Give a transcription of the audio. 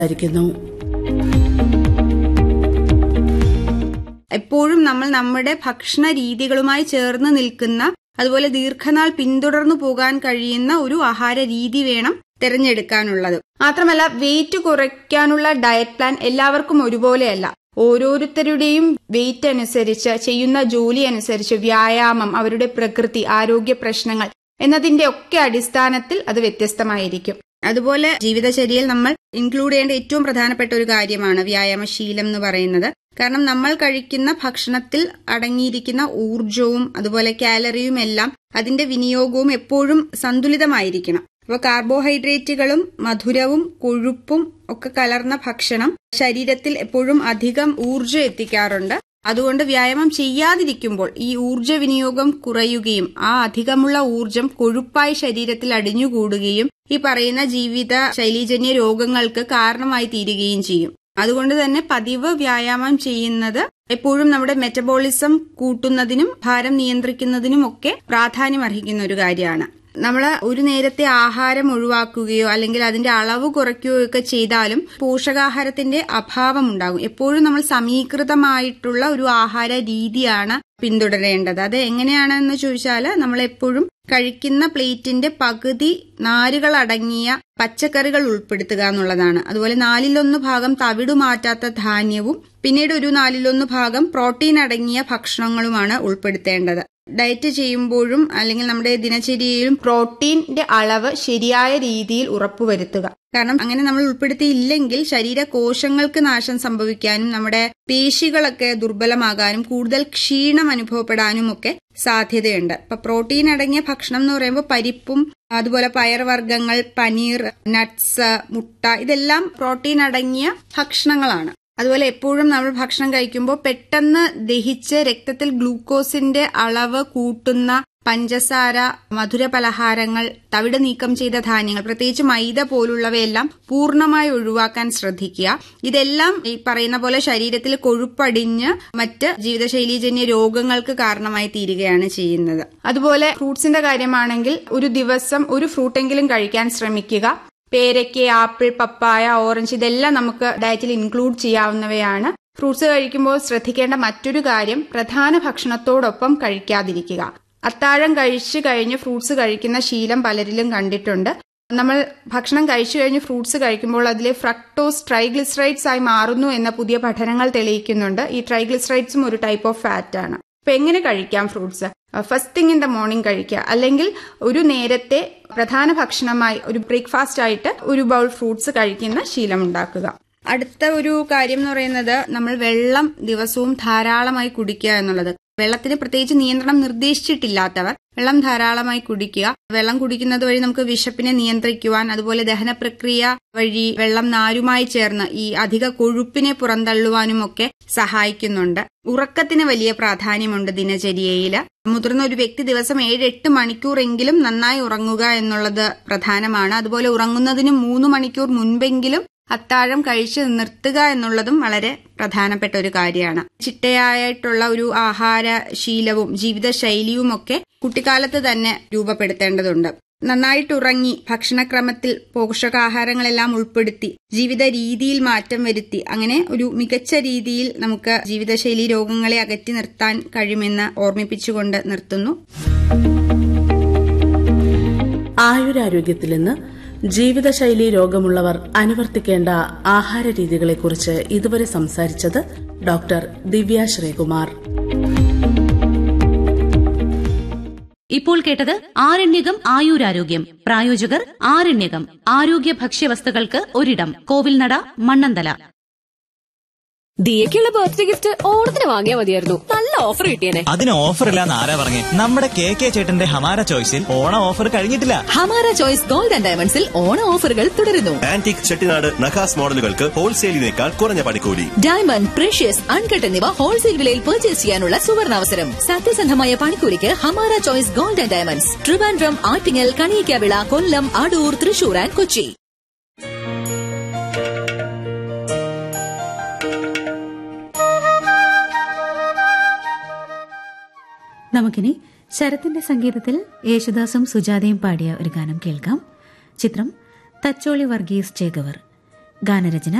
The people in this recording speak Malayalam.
സംസാരിക്കുന്നു എപ്പോഴും നമ്മൾ നമ്മുടെ ഭക്ഷണ രീതികളുമായി ചേർന്ന് നിൽക്കുന്ന അതുപോലെ ദീർഘനാൾ പിന്തുടർന്നു പോകാൻ കഴിയുന്ന ഒരു ആഹാര രീതി വേണം തിരഞ്ഞെടുക്കാനുള്ളത് മാത്രമല്ല വെയിറ്റ് കുറയ്ക്കാനുള്ള ഡയറ്റ് പ്ലാൻ എല്ലാവർക്കും ഒരുപോലെയല്ല ഓരോരുത്തരുടെയും വെയിറ്റ് അനുസരിച്ച് ചെയ്യുന്ന ജോലി അനുസരിച്ച് വ്യായാമം അവരുടെ പ്രകൃതി ആരോഗ്യ പ്രശ്നങ്ങൾ എന്നതിന്റെ ഒക്കെ അടിസ്ഥാനത്തിൽ അത് വ്യത്യസ്തമായിരിക്കും അതുപോലെ ജീവിതചര്യയിൽ നമ്മൾ ഇൻക്ലൂഡ് ചെയ്യേണ്ട ഏറ്റവും പ്രധാനപ്പെട്ട ഒരു കാര്യമാണ് വ്യായാമശീലം എന്ന് പറയുന്നത് കാരണം നമ്മൾ കഴിക്കുന്ന ഭക്ഷണത്തിൽ അടങ്ങിയിരിക്കുന്ന ഊർജവും അതുപോലെ കാലറിയും എല്ലാം അതിന്റെ വിനിയോഗവും എപ്പോഴും സന്തുലിതമായിരിക്കണം അപ്പോൾ കാർബോഹൈഡ്രേറ്റുകളും മധുരവും കൊഴുപ്പും ഒക്കെ കലർന്ന ഭക്ഷണം ശരീരത്തിൽ എപ്പോഴും അധികം ഊർജ്ജം എത്തിക്കാറുണ്ട് അതുകൊണ്ട് വ്യായാമം ചെയ്യാതിരിക്കുമ്പോൾ ഈ ഊർജ്ജ വിനിയോഗം കുറയുകയും ആ അധികമുള്ള ഊർജം കൊഴുപ്പായി ശരീരത്തിൽ അടിഞ്ഞുകൂടുകയും ഈ പറയുന്ന ജീവിത ശൈലീജന്യ രോഗങ്ങൾക്ക് കാരണമായി തീരുകയും ചെയ്യും അതുകൊണ്ട് തന്നെ പതിവ് വ്യായാമം ചെയ്യുന്നത് എപ്പോഴും നമ്മുടെ മെറ്റബോളിസം കൂട്ടുന്നതിനും ഭാരം നിയന്ത്രിക്കുന്നതിനും ഒക്കെ പ്രാധാന്യം അർഹിക്കുന്ന ഒരു കാര്യമാണ് നമ്മൾ ഒരു നേരത്തെ ആഹാരം ഒഴിവാക്കുകയോ അല്ലെങ്കിൽ അതിന്റെ അളവ് കുറയ്ക്കുകയോ ഒക്കെ ചെയ്താലും പോഷകാഹാരത്തിന്റെ അഭാവം ഉണ്ടാകും എപ്പോഴും നമ്മൾ സമീകൃതമായിട്ടുള്ള ഒരു ആഹാര രീതിയാണ് പിന്തുടരേണ്ടത് അത് എങ്ങനെയാണെന്ന് ചോദിച്ചാൽ നമ്മൾ എപ്പോഴും കഴിക്കുന്ന പ്ലേറ്റിന്റെ പകുതി നാരുകൾ അടങ്ങിയ പച്ചക്കറികൾ ഉൾപ്പെടുത്തുക എന്നുള്ളതാണ് അതുപോലെ നാലിലൊന്ന് ഭാഗം തവിടു മാറ്റാത്ത ധാന്യവും പിന്നീട് ഒരു നാലിലൊന്ന് ഭാഗം പ്രോട്ടീൻ അടങ്ങിയ ഭക്ഷണങ്ങളുമാണ് ഉൾപ്പെടുത്തേണ്ടത് ഡയറ്റ് ചെയ്യുമ്പോഴും അല്ലെങ്കിൽ നമ്മുടെ ദിനചര്യയിലും പ്രോട്ടീന്റെ അളവ് ശരിയായ രീതിയിൽ ഉറപ്പുവരുത്തുക കാരണം അങ്ങനെ നമ്മൾ ഉൾപ്പെടുത്തിയില്ലെങ്കിൽ ശരീരകോശങ്ങൾക്ക് നാശം സംഭവിക്കാനും നമ്മുടെ പേശികളൊക്കെ ദുർബലമാകാനും കൂടുതൽ ക്ഷീണം അനുഭവപ്പെടാനും ഒക്കെ സാധ്യതയുണ്ട് ഇപ്പൊ പ്രോട്ടീൻ അടങ്ങിയ ഭക്ഷണം എന്ന് പറയുമ്പോൾ പരിപ്പും അതുപോലെ പയർവർഗ്ഗങ്ങൾ പനീർ നട്ട്സ് മുട്ട ഇതെല്ലാം പ്രോട്ടീൻ അടങ്ങിയ ഭക്ഷണങ്ങളാണ് അതുപോലെ എപ്പോഴും നമ്മൾ ഭക്ഷണം കഴിക്കുമ്പോൾ പെട്ടെന്ന് ദഹിച്ച് രക്തത്തിൽ ഗ്ലൂക്കോസിന്റെ അളവ് കൂട്ടുന്ന പഞ്ചസാര മധുര പലഹാരങ്ങൾ തവിട് നീക്കം ചെയ്ത ധാന്യങ്ങൾ പ്രത്യേകിച്ച് മൈദ പോലുള്ളവയെല്ലാം പൂർണ്ണമായി ഒഴിവാക്കാൻ ശ്രദ്ധിക്കുക ഇതെല്ലാം ഈ പറയുന്ന പോലെ ശരീരത്തിൽ കൊഴുപ്പടിഞ്ഞ് മറ്റ് ജീവിതശൈലീജന്യ രോഗങ്ങൾക്ക് കാരണമായി തീരുകയാണ് ചെയ്യുന്നത് അതുപോലെ ഫ്രൂട്ട്സിന്റെ കാര്യമാണെങ്കിൽ ഒരു ദിവസം ഒരു ഫ്രൂട്ടെങ്കിലും കഴിക്കാൻ ശ്രമിക്കുക പേരയ്ക്ക് ആപ്പിൾ പപ്പായ ഓറഞ്ച് ഇതെല്ലാം നമുക്ക് ഡയറ്റിൽ ഇൻക്ലൂഡ് ചെയ്യാവുന്നവയാണ് ഫ്രൂട്ട്സ് കഴിക്കുമ്പോൾ ശ്രദ്ധിക്കേണ്ട മറ്റൊരു കാര്യം പ്രധാന ഭക്ഷണത്തോടൊപ്പം കഴിക്കാതിരിക്കുക അത്താഴം കഴിച്ചു കഴിഞ്ഞ് ഫ്രൂട്ട്സ് കഴിക്കുന്ന ശീലം പലരിലും കണ്ടിട്ടുണ്ട് നമ്മൾ ഭക്ഷണം കഴിച്ചു കഴിഞ്ഞ് ഫ്രൂട്ട്സ് കഴിക്കുമ്പോൾ അതിലെ ഫ്രക്ടോസ് ട്രൈഗ്ലിസറൈഡ്സ് ആയി മാറുന്നു എന്ന പുതിയ പഠനങ്ങൾ തെളിയിക്കുന്നുണ്ട് ഈ ട്രൈഗ്ലിസറൈഡ്സും ഒരു ടൈപ്പ് ഓഫ് ഫാറ്റ് ആണ് അപ്പൊ എങ്ങനെ കഴിക്കാം fruits first thing in the morning കഴിക്കുക അല്ലെങ്കിൽ ഒരു നേരത്തെ പ്രധാന ഭക്ഷണമായി ഒരു ബ്രേക്ക്ഫാസ്റ്റ് ആയിട്ട് ഒരു ബൗൾ ഫ്രൂട്ട്സ് കഴിക്കുന്ന ശീലം ഉണ്ടാക്കുക അടുത്ത ഒരു കാര്യം എന്ന് പറയുന്നത് നമ്മൾ വെള്ളം ദിവസവും ധാരാളമായി കുടിക്കുക എന്നുള്ളത് വെള്ളത്തിന് പ്രത്യേകിച്ച് നിയന്ത്രണം നിർദ്ദേശിച്ചിട്ടില്ലാത്തവർ വെള്ളം ധാരാളമായി കുടിക്കുക വെള്ളം കുടിക്കുന്നത് വഴി നമുക്ക് വിശപ്പിനെ നിയന്ത്രിക്കുവാൻ അതുപോലെ ദഹന പ്രക്രിയ വഴി വെള്ളം നാരുമായി ചേർന്ന് ഈ അധിക കൊഴുപ്പിനെ പുറന്തള്ളുവാനും ഒക്കെ സഹായിക്കുന്നുണ്ട് ഉറക്കത്തിന് വലിയ പ്രാധാന്യമുണ്ട് ദിനചര്യയിൽ മുതിർന്ന ഒരു വ്യക്തി ദിവസം ഏഴ് എട്ട് മണിക്കൂറെങ്കിലും നന്നായി ഉറങ്ങുക എന്നുള്ളത് പ്രധാനമാണ് അതുപോലെ ഉറങ്ങുന്നതിന് മൂന്ന് മണിക്കൂർ മുൻപെങ്കിലും അത്താഴം കഴിച്ച് നിർത്തുക എന്നുള്ളതും വളരെ പ്രധാനപ്പെട്ട ഒരു കാര്യമാണ് ചിട്ടയായിട്ടുള്ള ഒരു ആഹാര ശീലവും ജീവിതശൈലിയും ഒക്കെ കുട്ടിക്കാലത്ത് തന്നെ രൂപപ്പെടുത്തേണ്ടതുണ്ട് നന്നായിട്ട് ഉറങ്ങി ഭക്ഷണക്രമത്തിൽ പോഷകാഹാരങ്ങളെല്ലാം ഉൾപ്പെടുത്തി ജീവിത രീതിയിൽ മാറ്റം വരുത്തി അങ്ങനെ ഒരു മികച്ച രീതിയിൽ നമുക്ക് ജീവിതശൈലി രോഗങ്ങളെ അകറ്റി നിർത്താൻ കഴിയുമെന്ന് ഓർമ്മിപ്പിച്ചുകൊണ്ട് നിർത്തുന്നു ആയുരാരോഗ്യത്തിൽ നിന്ന് ജീവിതശൈലി രോഗമുള്ളവർ അനുവർത്തിക്കേണ്ട ആഹാര രീതികളെക്കുറിച്ച് ഇതുവരെ സംസാരിച്ചത് ഡോക്ടർ ദിവ്യ ശ്രീകുമാർ ഇപ്പോൾ കേട്ടത് ആരണ്യകം ആയുരാരോഗ്യം പ്രായോജകർ ആരണ്യകം ആരോഗ്യ ഭക്ഷ്യവസ്തുക്കൾക്ക് ഒരിടം കോവിൽനട മണ്ണന്തല ദിയക്കുള്ള ബർത്ത്ഡേ ഗിഫ്റ്റ് ഓണത്തിന് വാങ്ങിയാൽ മതിയായിരുന്നു നല്ല ഓഫർ കിട്ടിയേനെ അതിന് ഓഫർ ഇല്ലാന്ന് ആരാ പറഞ്ഞേ നമ്മുടെ കെ കെ ചേട്ടന്റെ ഹമാര ചോയ്സിൽ ഓണ ഓഫർ കഴിഞ്ഞിട്ടില്ല ഹമാര ചോയ്സ് ഗോൾഡ് ആൻഡ് ഡയമണ്ട്സിൽ ഓണ ഓഫറുകൾ തുടരുന്നു ആന്റിക് ചെട്ടിനാട് നഖാസ് മോഡലുകൾക്ക് ഹോൾസെയിലിനേക്കാൾ കുറഞ്ഞ പണിക്കൂലി ഡയമണ്ട് പ്രഷ്യസ് അൺകട്ട് എന്നിവ ഹോൾസെയിൽ വിലയിൽ പർച്ചേസ് ചെയ്യാനുള്ള സുവർണാവസരം സത്യസന്ധമായ പണിക്കൂലിക്ക് Hamara choice gold and diamonds Trivandrum Attingal Kaliyakkavilai Kollam Adoor Thrissur and Kochi നമുക്കിനി ശരത്തിന്റെ സംഗീതത്തിൽ യേശുദാസും സുജാതയും പാടിയ ഒരു ഗാനം കേൾക്കാം ചിത്രം തച്ചോളി വർഗീസ് ചേകവർ ഗാനരചന